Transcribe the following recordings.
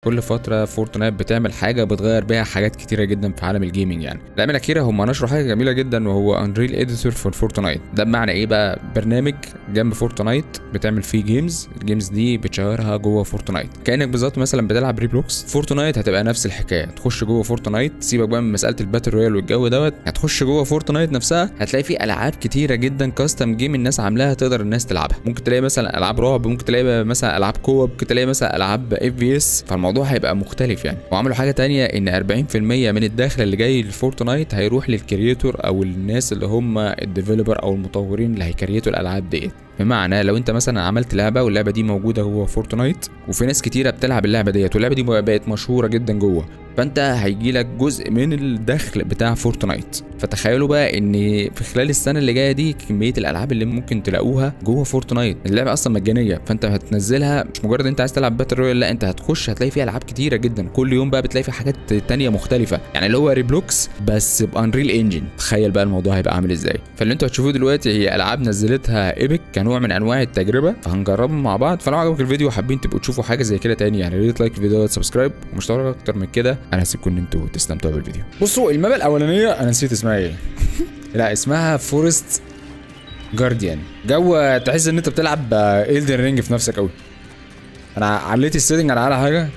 كل فتره فورتنايت بتعمل حاجه بتغير بيها حاجات كتيره جدا في عالم الجيمنج يعني الايام الاخيره هم نشروا حاجه جميله جدا وهو انريل اديتور فور فورتنايت ده بمعنى ايه بقى برنامج جنب فورتنايت بتعمل فيه جيمز الجيمز دي بتشيرها جوه فورتنايت كانك بالظبط مثلا بتلعب ريبلوكس فورتنايت هتبقى نفس الحكايه تخش جوه فورتنايت سيبك بقى من مساله الباتل رويال والجو دوت هتخش جوه فورتنايت نفسها هتلاقي في العاب كتيره جدا كاستم جيم الناس عاملاها تقدر الناس تلعبها ممكن تلاقي مثلا العاب رعب ممكن تلاقي مثلا العاب كوب ممكن تلاقي مثلا العاب اف في اس فالموضوع هيبقى مختلف يعني وعملوا حاجه تانية ان 40% من الدخل اللي جاي لفورتنايت هيروح للكرييتور او الناس اللي هم الديفلوبر او المطورين اللي هيكريتوا الالعاب ديت بمعنى لو انت مثلا عملت لعبه واللعبه دي موجوده جوه فورتنايت وفي ناس كتيره بتلعب اللعبه ديت واللعبه دي بقت مشهوره جدا جوه فانت هيجي لك جزء من الدخل بتاع فورتنايت فتخيلوا بقى ان في خلال السنه اللي جايه دي كميه الالعاب اللي ممكن تلاقوها جوه فورتنايت اللعبه اصلا مجانيه فانت هتنزلها مش مجرد انت عايز تلعب باتل رويال لا انت هتخش هتلاقي فيها العاب كتيره جدا كل يوم بقى بتلاقي في حاجات تانية مختلفه يعني اللي هو ريبلوكس بس بانريل انجن تخيل بقى الموضوع هيبقى عامل ازاي فاللي انتوا هتشوفوه دلوقتي هي العاب نزلتها ايبك كنوع من انواع التجربه فهنجربهم مع بعض فلو عجبك الفيديو وحابين تبقوا تشوفوا حاجه زي كده تاني يعني يا ريت لايك الفيديو وسبسكرايب ومش طالب اكتر من كده انا هسيبكم ان انتوا تستمتعوا بالفيديو بصوا المابا الاولانيه انا نسيت اسمها ايه لا اسمها فورست جارديان جو تحس ان انت بتلعب ايلدن رينج في نفسك قوي انا عليت السيتنج على اعلى حاجه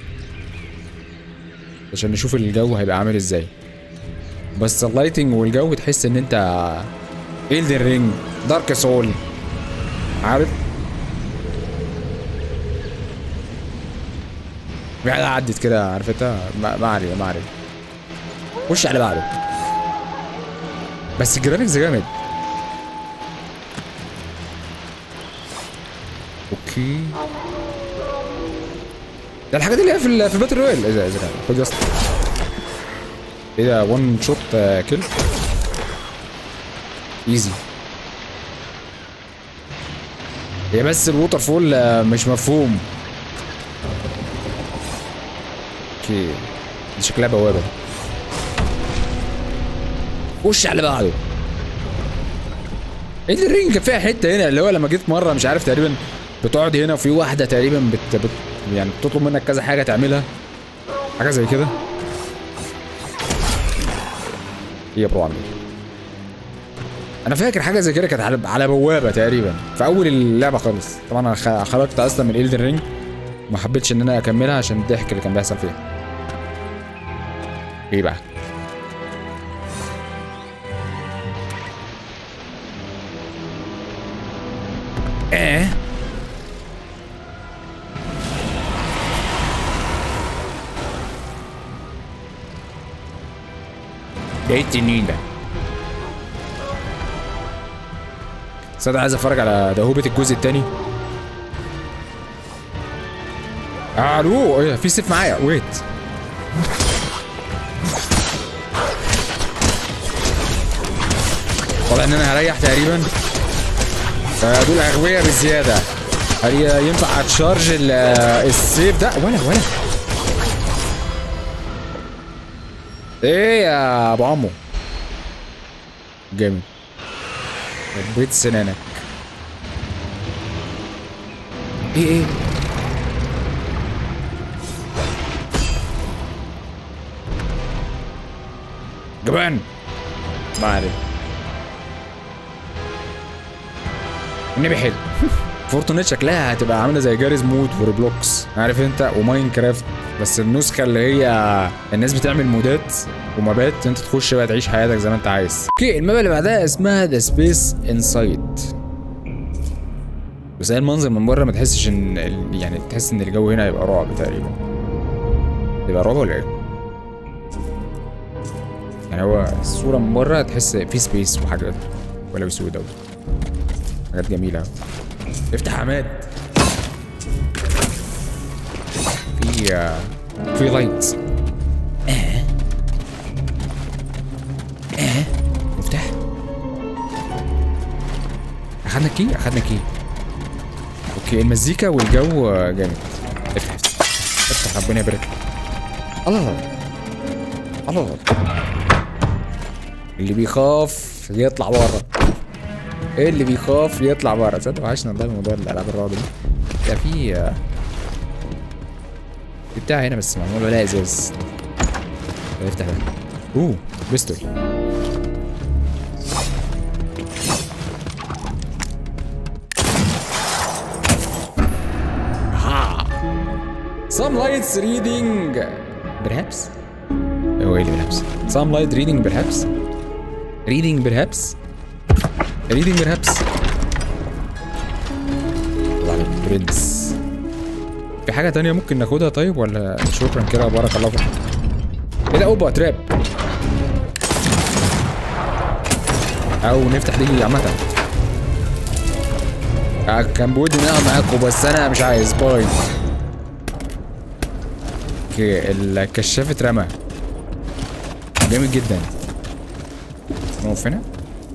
عشان نشوف الجو هيبقى عامل ازاي بس اللايتنج والجو تحس ان انت ايلدن رينج دارك سول عارف في حاجه عدت كده عارف انت ما ما علينا ما علينا خش على بعده بس الجرافيكس جامد اوكي ده الحاجات اللي هي في ال- في الباتل رويال ايه ده ايه ده خد يا اسطى ايه ده وان شوت كيل ايزي هي بس الووتر فول آه، مش مفهوم اوكي دي شكلها بوابه دي خش على بعضه ايه اللي الرينج كان فيها حته هنا اللي هو لما جيت مره مش عارف تقريبا بتقعد هنا وفي واحده تقريبا بت, بت يعني بتطلب منك كذا حاجه تعملها حاجه زي كده ايه يا برو عامل ايه انا فاكر حاجه زي كده كانت على, على بوابه تقريبا في اول اللعبه خالص طبعا انا خ- خرجت اصلا من ايلدن رينج ما حبيتش ان انا اكملها عشان الضحك اللي كان بيحصل فيها ايه بقى ايه ده ايه التنين ده صدق عايز اتفرج على دهوبة الجزء التاني الو ايه في سيف معايا ويت طبعا ان انا هريح تقريبا فدول اغبياء بزياده هل ينفع اتشارج ال- السيف ده ولا ولا ايه يا ابو عمو جامد ربيت سنانك ايه ايه جبان ما عليك النبي حلو فورتنايت شكلها هتبقى عامله زي جاريز مود وروبلوكس عارف انت وماين كرافت بس النسخه اللي هي الناس بتعمل مودات ومابات انت تخش بقى تعيش حياتك زي ما انت عايز اوكي المابا اللي بعدها اسمها ذا سبيس انسايد بس هي المنظر من بره ما تحسش ان ال- يعني تحس ان الجو هنا هيبقى رعب تقريبا يبقى رعب ولا ايه؟ يعني هو الصوره من بره تحس في سبيس وحاجات ولا سوداء حاجات جميله افتح يا عماد في آه، في لايت مفتاح اخدنا كي اخدنا كي اوكي المزيكا والجو آه، جامد افتح افتح افتح ربنا يبارك الله الله الله الله اللي بيخاف يطلع بره ايه اللي بيخاف يطلع بره تصدق وحشنا والله موضوع الالعاب الرعب دي ده في آه، بتاع هنا بس معمول ولا ازاز افتح ده اوه بيستول Some lights reading perhaps هو ايه اللي perhaps Some light reading perhaps Reading perhaps Reading perhaps الله عليك برنس في حاجة تانية ممكن ناخدها طيب ولا شكرا كده بارك الله فيك ايه ده اوبا تراب او نفتح دي عامة آه، كان بودي نقعد معاكم بس انا مش عايز باي اوكي الكشاف اترمى جامد جدا نقف هنا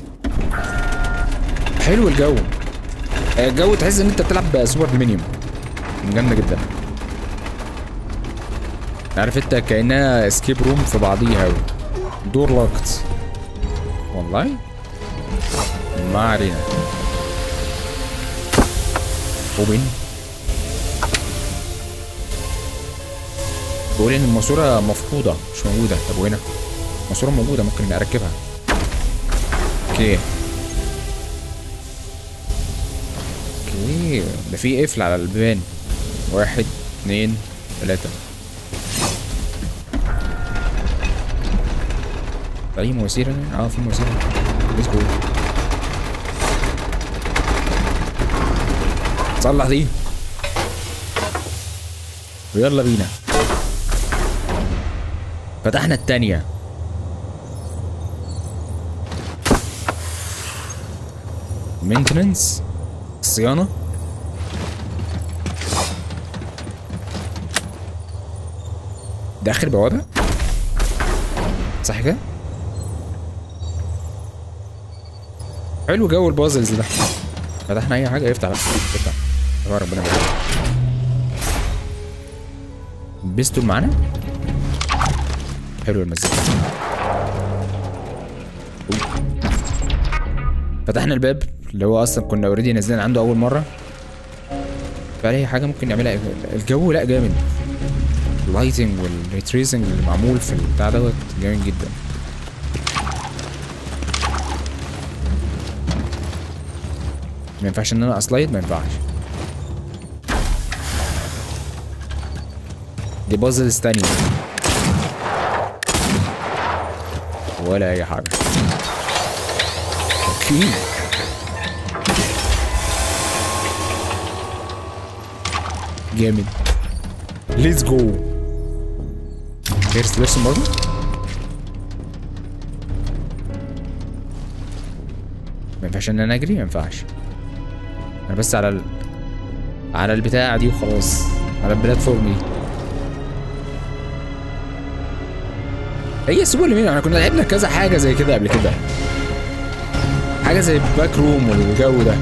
حلو الجو الجو تحس ان انت بتلعب سوبر دومينيوم جامده جدا عارف انت كانها اسكيب روم في بعضيها أوي. دور لوكت والله ما علينا اوبن بيقول ان الماسوره مفقوده مش موجوده طب وهنا الماسوره موجوده ممكن اركبها اوكي اوكي ده في قفل على البيبان واحد اتنين تلاتة اي مواسير هنا؟ اه في مواسير ليتس جو صلح دي ويلا بينا فتحنا التانية مينتننس صيانة ده اخر بوابة صح كده حلو جو البازلز ده فتحنا اي حاجة يفتح بس يفتح يا ربنا يبارك بيستول معانا حلو المزيكا أوه. فتحنا الباب اللي هو اصلا كنا اوريدي نازلين عنده اول مره فاي حاجه ممكن نعملها الجو لا جامد اللايتنج والريتريسنج اللي معمول في البتاع دوت جامد جدا ما ينفعش ان انا اسلايد ما ينفعش دي بازلز تانية ولا اي حاجه اوكي جامد ليتس جو هيرس ليرسون برضه ما ينفعش ان انا اجري ما ينفعش انا بس على ال... على البتاعه دي وخلاص على البلاتفورم دي هي سوبر لمين احنا كنا لعبنا كذا حاجه زي كده قبل كده حاجه زي باك روم والجو ده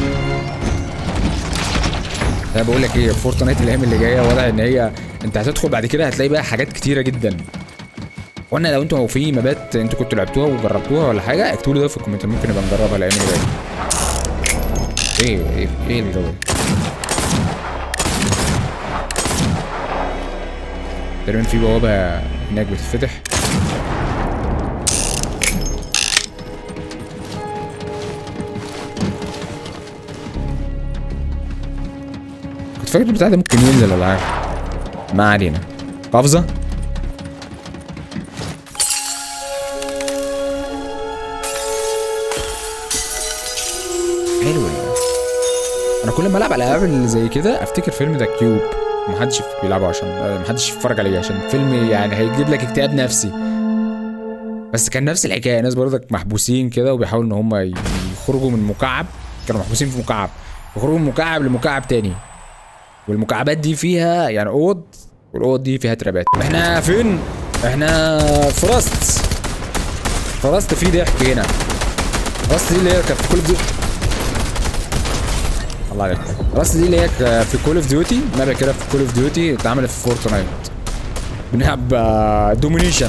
انا بقول لك ايه فورتنايت الايام اللي جايه وضع ان هي انت هتدخل بعد كده هتلاقي بقى حاجات كتيره جدا قلنا لو انتوا في مابات انتوا كنتوا لعبتوها وجربتوها ولا حاجه اكتبوا لي ده في الكومنتات ممكن نبقى نجربها الايام اللي جايه ايه ايه ايه الجو ده تقريبا في بوابه هناك بتتفتح كنت فاكر البتاع ده ممكن ينزل ولا حاجه ما علينا قفزه حلو ده. انا كل ما العب الالعاب اللي زي كده افتكر فيلم ذا كيوب محدش بيلعبه عشان آه، محدش يتفرج عليه عشان فيلم يعني هيجيب لك اكتئاب نفسي بس كان نفس الحكايه ناس برضك محبوسين كده وبيحاولوا ان هم يخرجوا من مكعب كانوا محبوسين في مكعب يخرجوا من مكعب لمكعب تاني والمكعبات دي فيها يعني اوض والاوض دي فيها ترابات احنا فين احنا في راست في راست في ضحك هنا راست دي اللي هي كانت في كل دي الله عليك راست دي اللي هي ك- في كول اوف ديوتي مابا كده في كول اوف ديوتي اتعملت في فورتنايت بنلعب دومينيشن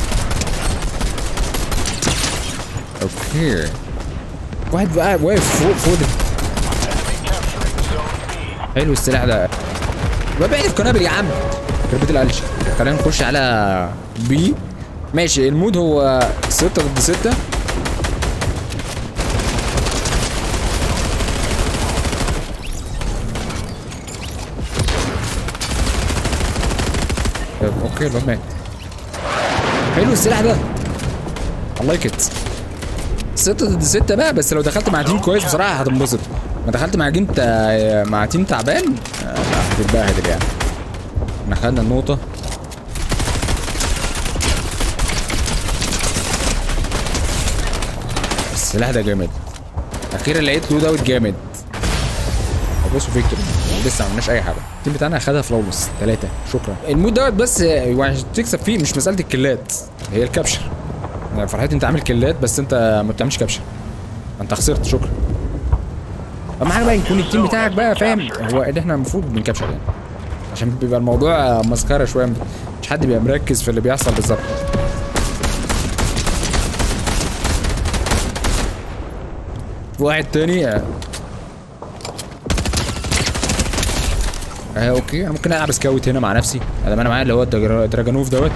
اوكي واحد بقى واقف فوق فوق ده. حلو السلاح ده ببعد في قنابل يا عم كربت القلش خلينا نخش على بي ماشي المود هو ستة ضد ستة طيب، اوكي الواد مات حلو السلاح ده الله لايك ستة ضد ستة بقى بس لو دخلت مع تيم كويس بصراحة هتنبسط ما دخلت مع جيم تا... مع تيم تعبان آه، لا هتتبهدل يعني احنا خدنا النقطة السلاح ده جامد اخيرا لقيت له دوت جامد طب بصوا فيكتور لسه ما عملناش اي حاجه التيم بتاعنا اخدها فلوس ثلاثه شكرا المود دوت بس آه، عشان تكسب فيه مش مساله الكلات هي الكابشر يعني فرحتي انت عامل كلات بس انت ما بتعملش كابشر انت خسرت شكرا اهم حاجه بقى يكون التيم بتاعك بقى فاهم هو اللي احنا المفروض بنكابشر يعني عشان بيبقى الموضوع مسخره شويه مش حد بيبقى مركز في اللي بيحصل بالظبط واحد تاني اه اه اوكي انا ممكن العب سكاوت هنا مع نفسي ادام انا معايا اللي هو الدرا- دراجونوف دوت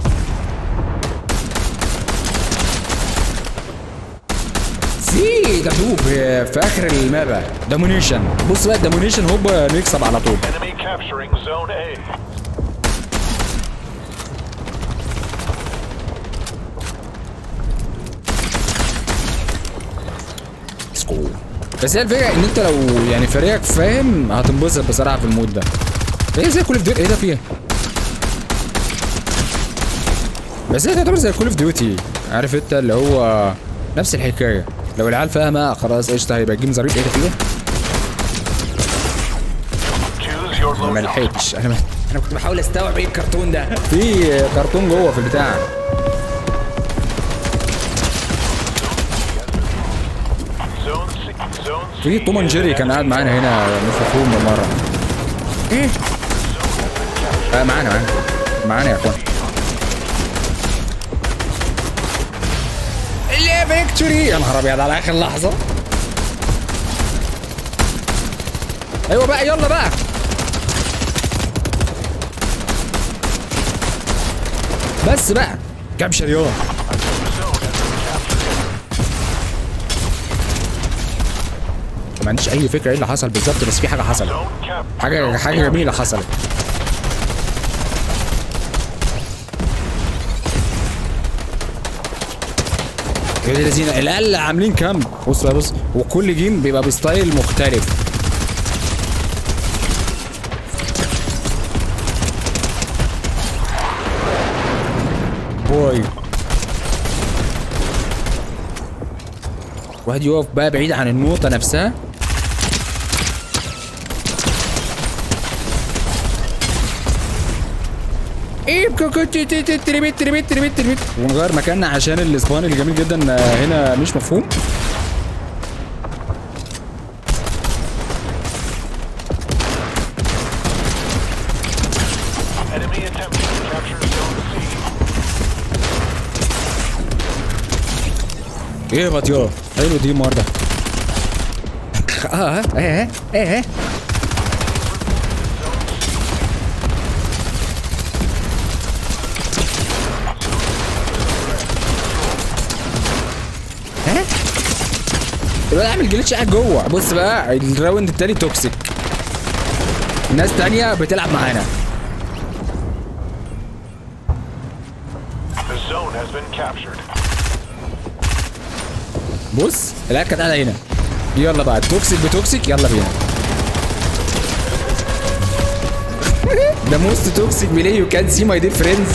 في دبدوب في اخر المابا دومينيشن بص بقى الدومينيشن هوبا نكسب على طول Enemy capturing Zone A. سكو بس هي الفكره ان انت لو يعني فريقك فاهم هتنبسط بصراحه في المود ده هي زي كول اوف ديوتي ايه ده فيها بس هي تعتبر زي كول اوف ديوتي عارف انت اللي هو نفس الحكايه لو العيال فاهمه خلاص قشطه هيبقى الجيم ظريف ايه ده فيها Choose your ما loadout. لحقتش انا ما... انا كنت بحاول استوعب ايه الكرتون ده في كرتون جوه في البتاع Zone C. Zone C. في توم اند جيري كان قاعد معانا هنا مش مفهوم بالمره ايه آه معانا معانا معانا يا اخوان يا فيكتوري يا نهار ابيض على اخر لحظه ايوه بقى يلا بقى بس بقى كابشر يلا ما عنديش اي فكره ايه اللي حصل بالظبط بس في حاجه حصلت Zone cap. حاجه حاجه جميله حصلت يا دي الذين العيال عاملين كامب بص بقى بص وكل جيم بيبقى بستايل مختلف بوي واحد يقف بقى بعيد عن النقطة نفسها ايه كنت تربيت تربيت تربيت تربيت ونغير مكاننا عشان الاسبان الجميل جدا آه، هنا مش مفهوم Enemy attempting to capture Zone C. ايه بطيء حلو دي مرة اه ايه ايه ايه ها الواد عامل جليتش قاعد جوه بص بقى الراوند التاني توكسيك ناس تانية بتلعب معانا The zone has been captured. بص العيال كانت قاعده هنا يلا بقى توكسيك بتوكسيك يلا بينا ده موست توكسيك بلاي يو كان سي ماي دير فريندز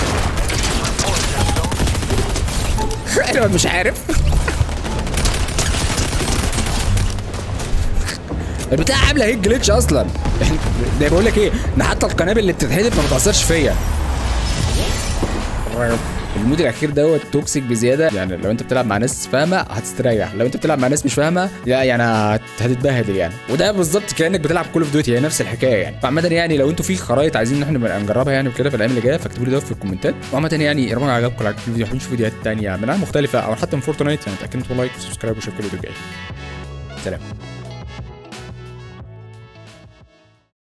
انا مش عارف البتاع عامله هيك جليتش اصلا ده بقول لك ايه ده حتى القنابل اللي بتتحدف ما بتاثرش فيا المود الاخير دوت توكسيك بزياده يعني لو انت بتلعب مع ناس فاهمه هتستريح لو انت بتلعب مع ناس مش فاهمه لا يعني هت- هتتبهدل يعني وده بالظبط كانك بتلعب كول اوف ديوتي هي نفس الحكايه يعني فعامه يعني لو انتوا في خرايط عايزين ان احنا نبقى نجربها يعني وكده في الايام اللي جايه فاكتبوا لي ده في الكومنتات وعامه يعني يا رب عجبكم الفيديو الفيديو حبيبين فيديوهات تانية من ألعاب مختلفه او حتى من فورتنايت يعني تاكدوا لايك وسبسكرايب وشوفوا الفيديو الجاي سلام